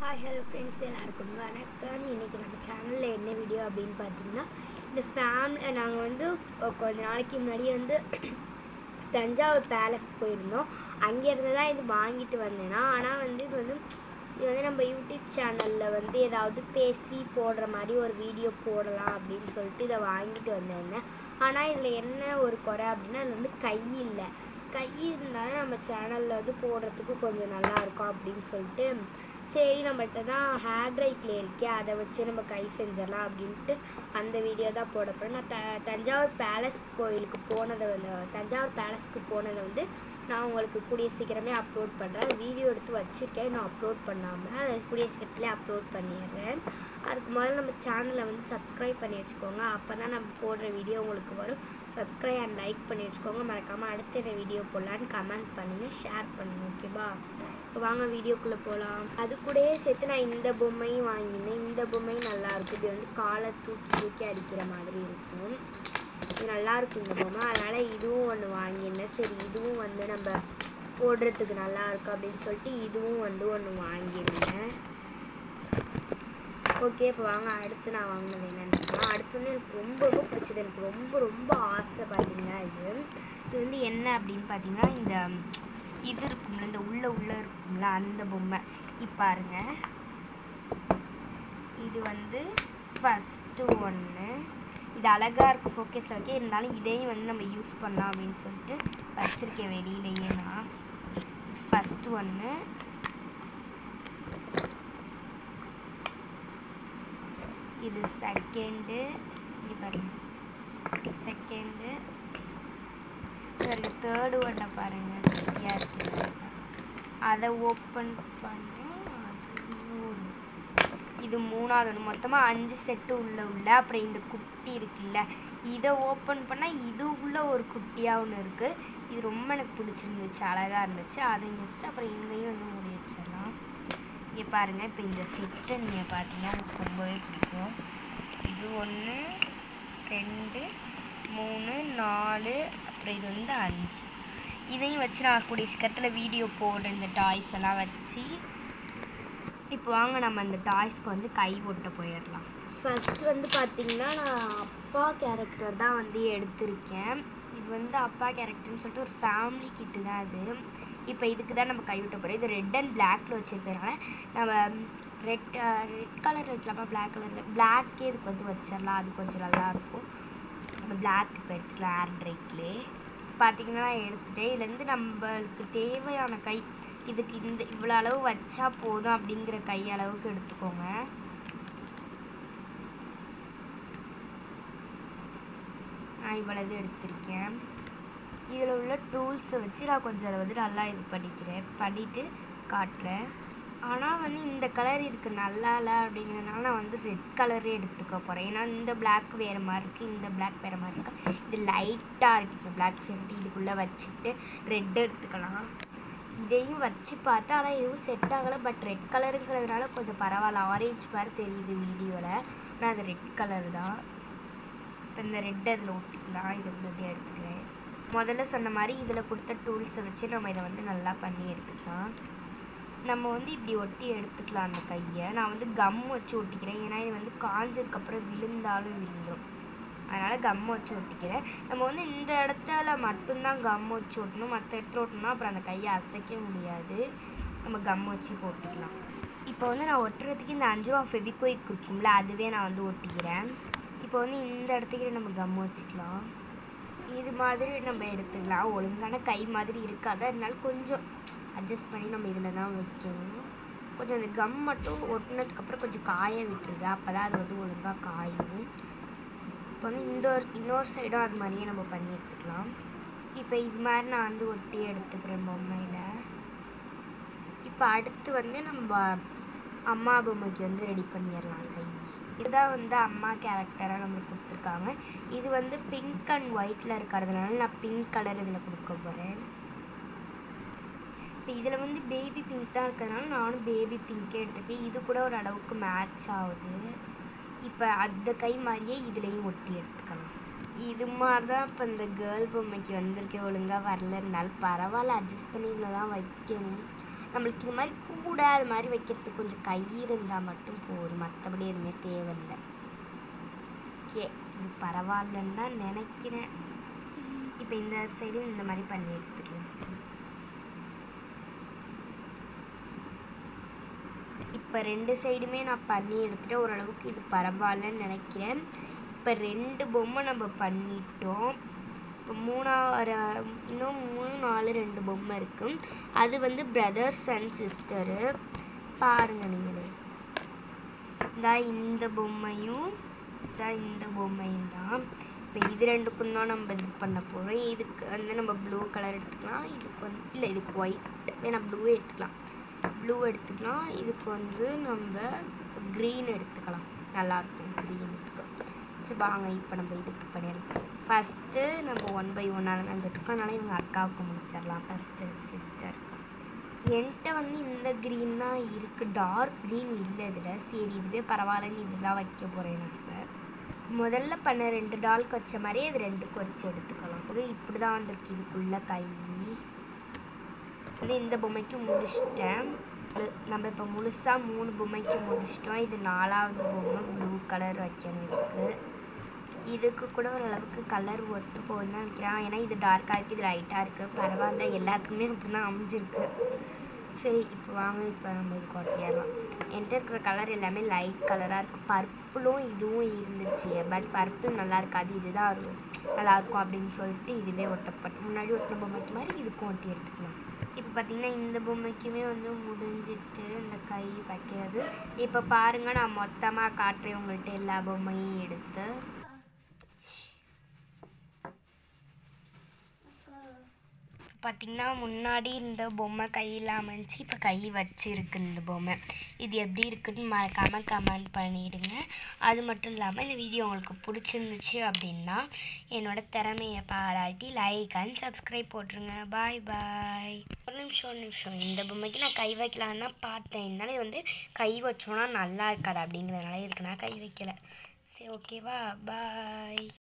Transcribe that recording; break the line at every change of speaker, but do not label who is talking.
Hi hello friends எல்லாருக்கும் வணக்கம் இன்றைக்கி நம்ம சேனலில் என்ன வீடியோ அப்படின்னு பார்த்தீங்கன்னா இந்த ஃபேமிலி நாங்கள் வந்து அஹ், கொஞ்ச நாளைக்கு முன்னாடி வந்து தஞ்சாவூர் பேலஸ் போயிருந்தோம் அங்கேருந்து தான் இது வாங்கிட்டு வந்தேன்னா ஆனால் வந்து இது வந்து இது வந்து நம்ம யூடியூப் சேனலில் வந்து ஏதாவது பேசி போடுற மாதிரி ஒரு வீடியோ போடலாம் அப்படின்னு சொல்லிட்டு இதை வாங்கிட்டு வந்திருந்தேன் ஆனால் இதில் என்ன ஒரு குறை அப்படின்னா அதில் வந்து கை இல்லை கை இருந்தால் நம்ம சேனலில் வந்து போடுறதுக்கு கொஞ்சம் நல்லா இருக்கும் அப்படின்னு சொல்லிட்டு சரி நம்மள்ட்ட தான் ஹேர் ட்ரைக்கில் இருக்கே அதை வச்சு நம்ம கை செஞ்சிடலாம் அப்படின்ட்டு அந்த வீடியோ தான் போட போகிறேன் நான் த தஞ்சாவூர் பேலஸ் கோயிலுக்கு போனதை வந்து தஞ்சாவூர் பேலஸ்க்கு போனதை வந்து நான் உங்களுக்கு கூடிய சீக்கிரமே அப்லோட் பண்ணுறேன் அது வீடியோ எடுத்து வச்சுருக்கேன் நான் அப்லோட் பண்ணாமல் அதை கூடிய சீக்கிரத்துலேயே அப்லோட் பண்ணிடுறேன் அதுக்கு முதல்ல நம்ம சேனலை வந்து சப்ஸ்கிரைப் பண்ணி வச்சுக்கோங்க அப்போ தான் நம்ம போடுற வீடியோ உங்களுக்கு வரும் சப்ஸ்கிரைப் அண்ட் லைக் பண்ணி வச்சுக்கோங்க மறக்காமல் அடுத்த என்ன வீடியோ போடலான்னு கமெண்ட் பண்ணுங்கள் ஷேர் பண்ணுங்கள் ஓகேவா இப்போ வாங்க வீடியோக்குள்ளே போகலாம் அது கூடயே சேர்த்து நான் இந்த பொம்மையும் வாங்கினேன் இந்த பொம்மையும் நல்லா இருக்கும் இப்படி வந்து காலை தூக்கி தூக்கி அடிக்கிற மாதிரி இருக்கும் இது நல்லா இருக்கும் இந்த பொம்மை அதனால் இதுவும் ஒன்று வாங்கியிருந்தேன் சரி இதுவும் வந்து நம்ம போடுறதுக்கு நல்லா இருக்கும் அப்படின்னு சொல்லிட்டு இதுவும் வந்து ஒன்று வாங்கியிருந்தேன் ஓகே இப்போ வாங்க அடுத்து நான் வாங்கினது என்னென்னு பார்க்கலாம். அடுத்து வந்து எனக்கு ரொம்ப ரொம்ப பிடிச்சது எனக்கு ரொம்ப ரொம்ப ஆசை பார்த்தீங்கன்னா இது இது வந்து என்ன அப்படின்னு பார்த்தீங்கன்னா இந்த இது இருக்கும்ல இந்த உள்ள உள்ள இருக்கும்ல அந்த பொம்மை இப்போ பாருங்க இது வந்து ஃபஸ்ட்டு ஒன்று இது அழகாக இருக்கும் ஷோகேஸில் வைக்க இருந்தாலும் இதையும் வந்து நம்ம யூஸ் பண்ணலாம் அப்படின்னு சொல்லிட்டு வச்சுருக்கேன் வெளியிலேயே நான் ஃபஸ்ட்டு ஒன்று இது செகண்டு இங்கே பாருங்க செகண்டு பாருங்க தேர்டு ஒன்றை பாருங்க குட்டியாக இருக்கு அதை ஓப்பன் பண்ண அது மூணு இது மூணாவது ஒன்று மொத்தமாக அஞ்சு செட்டு உள்ள உள்ள அப்புறம் இந்த குட்டி இருக்குல்ல இதை ஓப்பன் பண்ணால் இது உள்ள ஒரு குட்டியாக ஒன்று இருக்குது இது ரொம்ப எனக்கு பிடிச்சிருந்துச்சு அழகாக இருந்துச்சு அதை இங்கே வச்சுட்டு அப்புறம் இங்கேயும் வந்து மூடி வச்சிடலாம் இங்கே பாருங்கள் இப்போ இந்த செட்டை நீங்கள் பார்த்தீங்கன்னா எனக்கு ரொம்பவே பிடிக்கும் இது ஒன்று ரெண்டு மூணு நாலு அப்புறம் இது வந்து அஞ்சு இதையும் வச்சு நான் கூடிய சீக்கிரத்தில் வீடியோ போடுறேன் இந்த டாய்ஸ் எல்லாம் வச்சு இப்போ வாங்க நம்ம அந்த டாய்ஸ்க்கு வந்து கை ஒட்ட போயிடலாம் ஃபஸ்ட்டு வந்து பார்த்திங்கன்னா நான் அப்பா கேரக்டர் தான் வந்து எடுத்திருக்கேன் இது வந்து அப்பா கேரக்டர்னு சொல்லிட்டு ஒரு ஃபேமிலி கிட்டு தான் அது இப்போ இதுக்கு தான் நம்ம கை விட்ட போகிறோம் இது ரெட் அண்ட் பிளாக்ல வச்சுருக்கறனால நம்ம ரெட் ரெட் கலர் வைக்கலாமா பிளாக் கலரில் பிளாக்கே இதுக்கு வந்து வச்சிடலாம் அது கொஞ்சம் நல்லாயிருக்கும் நம்ம பிளாக் இப்போ எடுத்துக்கலாம் ஏர் ட்ரைக்லே பார்த்தீங்கன்னா நான் எடுத்துட்டேன் இதுலேருந்து நம்மளுக்கு தேவையான கை இதுக்கு இந்த இவ்வளோ அளவு வச்சா போதும் அப்படிங்கிற கை அளவுக்கு எடுத்துக்கோங்க நான் இவ்வளவு எடுத்திருக்கேன் இதில் உள்ள டூல்ஸை வச்சு நான் கொஞ்சம் அதை வந்து நல்லா இது பண்ணிக்கிறேன் பண்ணிவிட்டு காட்டுறேன் ஆனால் வந்து இந்த கலர் இதுக்கு நல்லா இல்லை அப்படிங்கிறதுனால நான் வந்து ரெட் கலரே எடுத்துக்க போகிறேன் ஏன்னா இந்த Black வேறு மாதிரி இருக்குது இந்த Black வேறு மாதிரி இருக்கு இது லைட்டாக இருக்குது இந்த Black சென்ட்டு இதுக்குள்ளே வச்சுட்டு ரெட் எடுத்துக்கலாம் இதையும் வச்சு பார்த்தா ஆனால் எதுவும் செட் ஆகலை பட் ரெட் கலருங்கிறதுனால கொஞ்சம் பரவாயில்ல ஆரேஞ்ச் மாதிரி தெரியுது வீடியோவில் ஆனால் அது ரெட் கலர் தான் இப்போ இந்த ரெட் அதில் ஒட்டிக்கலாம் இதை வந்து எடுத்துக்கிறேன் முதல்ல சொன்ன மாதிரி இதில் கொடுத்த டூல்ஸை வச்சு நம்ம இதை வந்து நல்லா பண்ணி எடுத்துக்கலாம் நம்ம வந்து இப்படி ஒட்டி எடுத்துக்கலாம் அந்த கையை நான் வந்து கம் வச்சு ஒட்டிக்கிறேன் ஏன்னா இது வந்து காஞ்சதுக்கப்புறம் விழுந்தாலும் விழுந்துடும் அதனால் கம் வச்சு ஒட்டிக்கிறேன் நம்ம வந்து இந்த இடத்துல மட்டும்தான் கம் வச்சு ஒட்டணும் மற்ற இடத்துல ஒட்டணும்னா அப்புறம் அந்த கையை அசைக்க முடியாது நம்ம கம் வச்சு போட்டுக்கலாம் இப்போ வந்து நான் ஒட்டுறதுக்கு இந்த அஞ்சு ரூபா ஃபெவிக்விக் இருக்கும்ல அதுவே நான் வந்து ஒட்டிக்கிறேன் இப்போ வந்து இந்த இடத்துக்கு நம்ம கம் வச்சுக்கலாம் இது மாதிரி நம்ம எடுத்துக்கலாம் ஒழுங்கான கை மாதிரி இருக்காது அதனால கொஞ்சம் அட்ஜஸ்ட் பண்ணி நம்ம இதில் தான் வைக்கணும் கொஞ்சம் அந்த கம் மட்டும் ஒட்டினதுக்கப்புறம் கொஞ்சம் காய விட்டுருங்க அப்போ தான் அது வந்து ஒழுங்காக காயும் இப்போ வந்து இந்த ஒரு இன்னொரு சைடும் அது மாதிரியே நம்ம பண்ணி எடுத்துக்கலாம் இப்போ இது மாதிரி நான் வந்து ஒட்டி எடுத்துக்கிறேன் பொம்மையில் இப்போ அடுத்து வந்து நம்ம அம்மா பொம்மைக்கு வந்து ரெடி பண்ணிடலாம் கை இதுதான் வந்து அம்மா கேரக்டராக நம்மளுக்கு கொடுத்துருக்காங்க இது வந்து பிங்க் அண்ட் ஒயிட்டில் இருக்கிறதுனால நான் பிங்க் கலர் இதில் கொடுக்க போகிறேன் இப்போ இதில் வந்து பேபி பிங்க் தான் இருக்கிறதுனால நானும் பேபி பிங்க்கே எடுத்துருக்கேன் இது கூட ஒரு அளவுக்கு மேட்ச் ஆகுது இப்போ அந்த கை மாதிரியே இதுலேயும் ஒட்டி எடுத்துக்கலாம் இது மாதிரி தான் இப்போ இந்த கேர்ள் பொம்மைக்கு வந்திருக்கு ஒழுங்காக வரல இருந்தாலும் பரவாயில்ல அட்ஜஸ்ட் பண்ணி இதில் தான் வைக்கணும் நம்மளுக்கு இது மாதிரி கூட அது மாதிரி வைக்கிறதுக்கு கொஞ்சம் கை இருந்தால் மட்டும் போதும் மற்றபடி எதுவுமே தேவையில்லை ஓகே இது பரவாயில்லன்னு தான் நினைக்கிறேன் இப்போ இந்த சைடும் இந்த மாதிரி பண்ணி எடுத்துக்கலாம் இப்போ ரெண்டு சைடுமே நான் பண்ணி எடுத்துட்டு ஓரளவுக்கு இது பரவாயில்லன்னு நினைக்கிறேன் இப்போ ரெண்டு பொம்மை நம்ம பண்ணிட்டோம் இப்போ மூணாவது இன்னும் மூணு நாலு ரெண்டு பொம்மை இருக்கும் அது வந்து பிரதர்ஸ் அண்ட் சிஸ்டரு பாருங்க நீங்களே இந்தா இந்த பொம்மையும் இந்தா இந்த பொம்மையும் தான் இப்போ இது ரெண்டுக்கும் தான் நம்ம இது பண்ண போகிறோம் இதுக்கு வந்து நம்ம ப்ளூ கலர் எடுத்துக்கலாம் இதுக்கு வந்து இல்லை இதுக்கு ஒயிட் வேணா ப்ளூ எடுத்துக்கலாம் ப்ளூ எடுத்துக்கலாம் இதுக்கு வந்து நம்ம க்ரீன் எடுத்துக்கலாம் நல்லாயிருக்கும் க்ரீன் எடுத்துக்கலாம் சரி வாங்க இப்போ நம்ம இதுக்கு பண்ணிடலாம் ஃபஸ்ட்டு நம்ம ஒன் பை ஒன்னாக நடந்துட்டுருக்கோம் அதனால் இவங்க அக்காவுக்கு முடிச்சிடலாம் ஃபஸ்ட்டு சிஸ்டருக்கு என்கிட்ட வந்து இந்த க்ரீன் தான் இருக்குது டார்க் க்ரீன் இல்லை இதில் சரி இதுவே பரவாயில்லன்னு இதெல்லாம் வைக்க போகிறேன் நம்ம முதல்ல பண்ண ரெண்டு டால்க்கு வச்ச மாதிரியே இது ரெண்டுக்கு வச்சு எடுத்துக்கலாம் இது இப்படி தான் வந்திருக்கு இதுக்குள்ள கை வந்து இந்த பொம்மைக்கு முடிச்சிட்டேன் முழு- நம்ம இப்போ முழுசாக மூணு பொம்மைக்கு முடிச்சிட்டோம் இது நாலாவது பொம்மை ப்ளூ கலர் வைக்கணும் இதுக்கு இதுக்கு கூட ஓரளவுக்கு கலர் ஒத்து போகுதுன்னு தான் நினைக்கிறேன் ஏன்னா இது டார்க்காக இருக்குது இது லைட்டாக இருக்குது பரவாயில்ல எல்லாத்துக்குமே இப்படி தான் அமைஞ்சிருக்கு சரி இப்போ வாங்க இப்போ நம்ம இது கொட்டிடலாம் என்கிட்ட இருக்கிற கலர் எல்லாமே லைட் கலராக இருக்குது பர்பிளும் இதுவும் இருந்துச்சு பட் பர்பிள் நல்லா இருக்காது இதுதான் ஒரு நல்லா இருக்கும் அப்படின்னு சொல்லிட்டு இதுவே ஒட்டப்பட்டு முன்னாடி ஒட்டின பொம்மைக்கு மாதிரி இதுக்கும் ஒட்டி எடுத்துக்கலாம் இப்போ பார்த்தீங்கன்னா இந்த பொம்மைக்குமே வந்து முடிஞ்சிட்டு இந்த கை வைக்கிறது இப்போ பாருங்கள் நான் மொத்தமாக காட்டுறேன் உங்கள்கிட்ட எல்லா பொம்மையும் எடுத்து பார்த்தீங்கன்னா முன்னாடி இந்த பொம்மை கையில் அமைஞ்சு இப்போ கை வச்சிருக்கு இந்த பொம்மை இது எப்படி இருக்குன்னு மறக்காமல் கமெண்ட் பண்ணிடுங்க அது மட்டும் இல்லாமல் இந்த வீடியோ உங்களுக்கு பிடிச்சிருந்துச்சு அப்படின்னா என்னோட திறமையை பாராட்டி லைக் அண்ட் சப்ஸ்கிரைப் போட்டுருங்க பாய் பாய் ஒரு நிமிஷம் ஒரு நிமிஷம் இந்த பொம்மைக்கு நான் கை வைக்கலான்னு தான் பார்த்தேன் என்னால் இது வந்து கை வச்சோன்னா நல்லா இருக்காது அப்படிங்கிறதுனால இதுக்கு நான் கை வைக்கல சரி ஓகேவா பாய்